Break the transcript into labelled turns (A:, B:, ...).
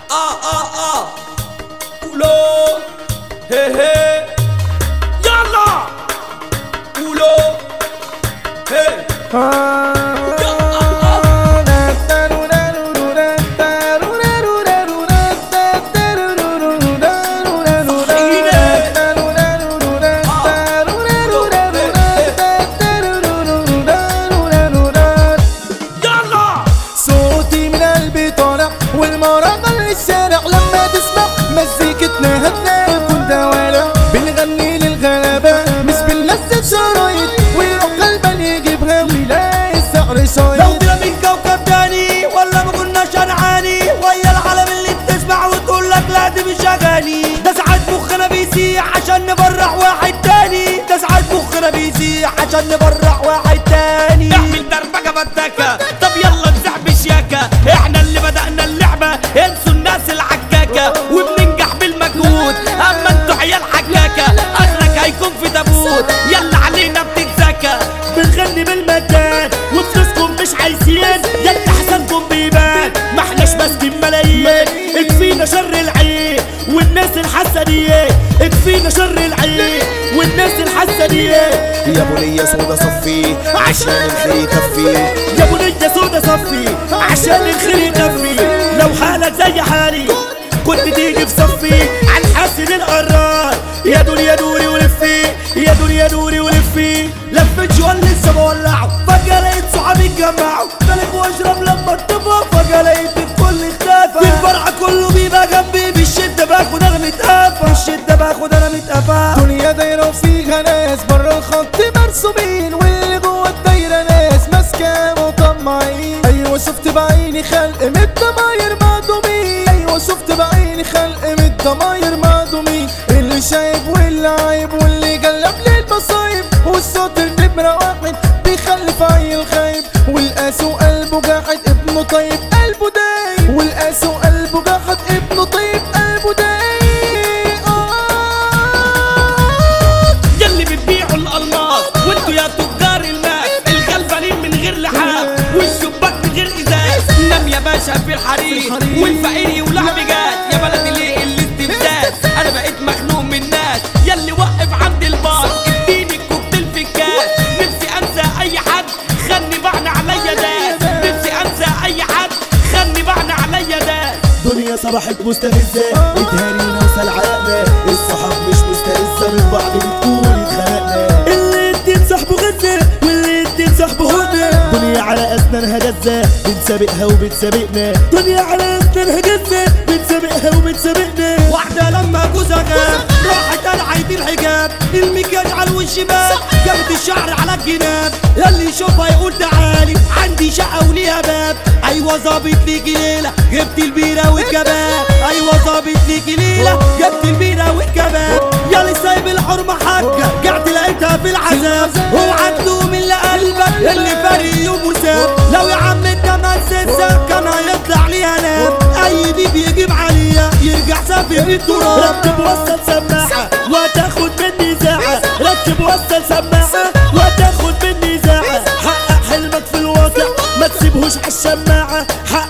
A: اه اه اه قولو هي هي يلا قولو هي يلا
B: صوتي من قلبي طالع والمراغل للشارع لما تسمع مزيكتنا هتلاقي دوالع بنغني للغلابة مش بننزل شرايط ويروح قلبا يجيبها ويلاقي السعر
A: لو
B: شايط
A: طلع من كوكب تاني ولا ما كناش هنعاني ويا العالم اللي بتسمع وتقول لك لا دي مش اغاني ده ساعات مخنا بيسيح عشان نفرح واحد تاني ده ساعات مخنا بيسيح عشان نفرح واحد تاني اعمل دربكه فتاكه طب يلا نزح بشياكه احنا اللي بدأنا اللعبه انسوا الناس العكاكه وبننجح بالمجهود اما انتوا عيال حكاكه اخرك هيكون في تابوت يلا علينا بتتزكى بنغني بالمجان وفلوسكم مش عايزين يلا حسنكم بيبان ما احناش ماسكين ملايين اكفينا شر العين والناس الحسنية اكفينا شر العين والناس الحسنية
B: يا بنية سودا صفي عشان الخير يكفي
A: يا بنية سودا صفي عشان الخير يكفي لو حالك زي حالي كنت تيجي في صفي عن حاسد القرار يا دنيا دوري ولفي يا دنيا دوري ولفي لفت جوال لسه بولعه فجأة لقيت صحابي اتجمعوا بلف واشرب لما اتفق فجأة لقيت الكل اختفى في الفرحة كله بيبقى جنبي بالشدة باخد انا متقفى بالشدة باخد انا متقفى
B: دنيا دايرة وفيها ناس بره الخط مرسومين واللي جوه الدايرة ناس ماسكة وطماعين أيوة شفت بعيني خلق من الضماير معدومين أيوة شفت بعيني خلق من الضماير معدومين اللي شايب واللي عايب واللي جلب للمصايب والصوت النمرة واحد بيخلف عيل خايب والقاسو قلبه جاحد ابنه طيب قلبه دايب والقاسو قلبه جاحد ابنه طيب قلبه دايب آه
A: يلي بتبيعوا الالماس وانتوا يا تجار الماس الغلبانين من غير لحاف والشباك من غير ازاز نام يا باشا في الحرير والفقير يولع بجاز يا بلدي ليه الاستفزاز انا بقيت مخنوق من الناس يلي وقف عند البار اديني الكوكتيل في الكاس نفسي انسى اي حد خلي بعنا عليا داس نفسي انسى اي حد خلي بعنا عليا داس
C: دنيا صبحت مستفزة اتهانينا وسلعانا الصحاب مش مستلزة من بعض بتقول اتخانقنا اللي ادين صاحبه غزة واللي ادين صاحبه هدى دنيا على اسنانها جزة بنسابقها وبتسابقنا دنيا على اسنانها جزة بنسابقها وبتسابقنا
A: واحدة لما جوزها غاب راحت قلعت الحجاب المكياج على الوش باب جابت الشعر على الجناب يلي يشوفها يقول تعالي عندي شقة وليها باب ايوه ظابط ليكي ليلة جبت البيرة والكباب ايوه ظابط ليكي ليلة جبت البيرة والكباب يلي سايب الحرمة حاجة قعدت لقيتها في العذاب اوعى تلوم اللي قلبك اللي فارق يوم وساب لو يا عم انت ما نسيت كان هيطلع ليها نام اي دي بيجيب عليها يرجع سافر التراب
C: ركب وصل سماعة وتاخد مني ساعة ركب وصل سماعة وتاخد مني ساعة حقق حلمك في الواقع ما تسيبهوش عالشماعة حقق